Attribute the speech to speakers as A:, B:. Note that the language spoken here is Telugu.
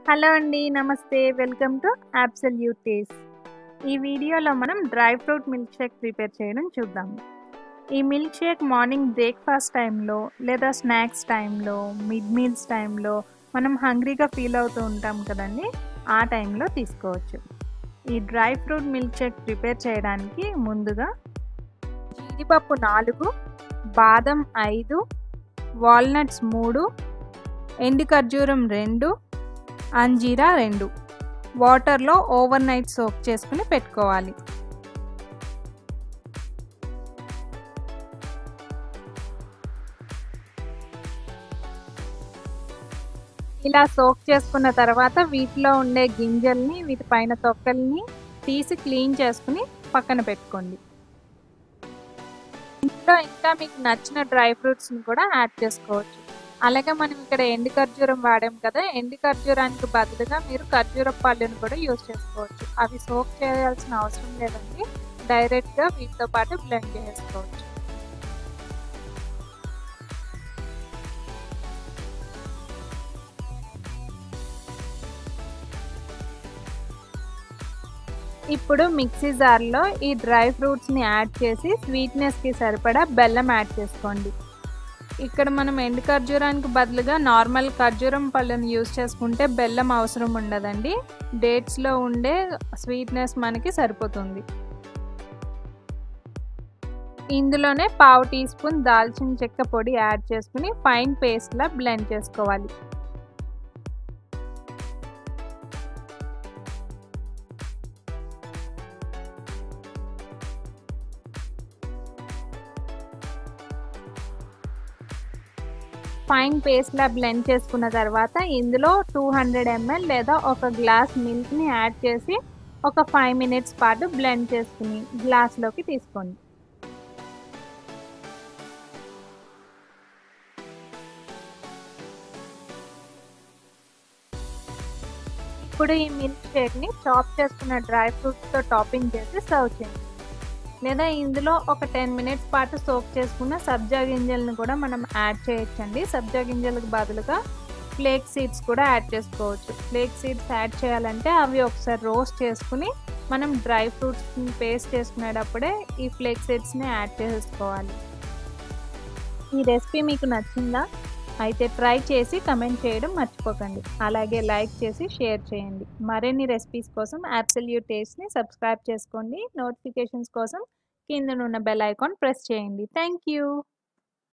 A: హలో అండి నమస్తే వెల్కమ్ టు అబ్సల్యూట్ టేస్ట్ ఈ వీడియోలో మనం dry fruit milk shake prepare చేయడం చూద్దాం ఈ మిల్క్ షేక్ మార్నింగ్ బ్రేక్ఫాస్ట్ టైంలో లేదా స్నాక్స్ టైంలో మిడ్ మీల్స్ టైంలో మనం హంగ్రీగా ఫీల్ అవుతూ ఉంటాం కదండి ఆ టైంలో తీసుకోవచ్చు ఈ dry fruit milk shake prepare చేయడానికి ముందుగా జీడిపప్పు నాలుగు బాదం ఐదు వాల్నట్స్ మూడు ఎండు ఖర్జూరం రెండు అంజీరా రెండు వాటర్లో ఓవర్ నైట్ సోక్ చేసుకుని పెట్టుకోవాలి ఇలా సోక్ చేసుకున్న తర్వాత వీటిలో ఉండే గింజల్ని వీటి పైన తొక్కల్ని తీసి క్లీన్ చేసుకుని పక్కన పెట్టుకోండి ఇంట్లో ఇంకా మీకు నచ్చిన డ్రై ఫ్రూట్స్ని కూడా యాడ్ చేసుకోవచ్చు అలాగే మనం ఇక్కడ ఎండు ఖర్జూరం వాడాం కదా ఎండు ఖర్జూరానికి బదులుగా మీరు ఖర్జూర పళ్ళుని కూడా యూజ్ చేసుకోవచ్చు అవి సోక్ చేయాల్సిన అవసరం లేదండి డైరెక్ట్గా వీటితో పాటు బ్లెండ్ చేసుకోవచ్చు ఇప్పుడు మిక్సీ జార్లో ఈ డ్రై ఫ్రూట్స్ని యాడ్ చేసి స్వీట్నెస్కి సరిపడా బెల్లం యాడ్ చేసుకోండి ఇక్కడ మనం ఎండు ఖర్జూరానికి బదులుగా నార్మల్ ఖర్జూరం పళ్ళను యూస్ చేసుకుంటే బెల్లం అవసరం ఉండదండి డేట్స్లో ఉండే స్వీట్నెస్ మనకి సరిపోతుంది ఇందులోనే పావు టీ స్పూన్ దాల్చిన చెక్క పొడి యాడ్ చేసుకుని ఫైన్ పేస్ట్లా బ్లెండ్ చేసుకోవాలి ఫైన్ పేస్ట్లా బ్లెండ్ చేసుకున్న తర్వాత ఇందులో టూ హండ్రెడ్ ఎంఎల్ లేదా ఒక గ్లాస్ మిల్క్ని యాడ్ చేసి ఒక ఫైవ్ మినిట్స్ పాటు బ్లెండ్ చేసుకుని గ్లాస్లోకి తీసుకోండి ఇప్పుడు ఈ మిల్క్ షేక్ని చాప్ చేసుకున్న డ్రై ఫ్రూట్స్తో టాపింగ్ చేసి సర్వ్ చేయండి లేదా ఇందులో ఒక టెన్ మినిట్స్ పాటు సోక్ చేసుకున్న సబ్జా గింజలను కూడా మనం యాడ్ చేయొచ్చండి సబ్జా గింజలకు బదులుగా ఫ్లేక్ సీడ్స్ కూడా యాడ్ చేసుకోవచ్చు ఫ్లేక్ సీడ్స్ యాడ్ చేయాలంటే అవి ఒకసారి రోస్ట్ చేసుకుని మనం డ్రై ఫ్రూట్స్ పేస్ట్ చేసుకునేటప్పుడే ఈ ఫ్లేక్ సీడ్స్ని యాడ్ చేసుకోవాలి ఈ రెసిపీ మీకు నచ్చిందా అయితే ట్రై చేసి కమెంట్ చేయడం మర్చిపోకండి అలాగే లైక్ చేసి షేర్ చేయండి మరిన్ని రెసిపీస్ కోసం అబ్సల్యూట్ టేస్ట్ని సబ్స్క్రైబ్ చేసుకోండి నోటిఫికేషన్స్ కోసం కింద ఉన్న బెల్ ఐకాన్ ప్రెస్ చేయండి థ్యాంక్ యూ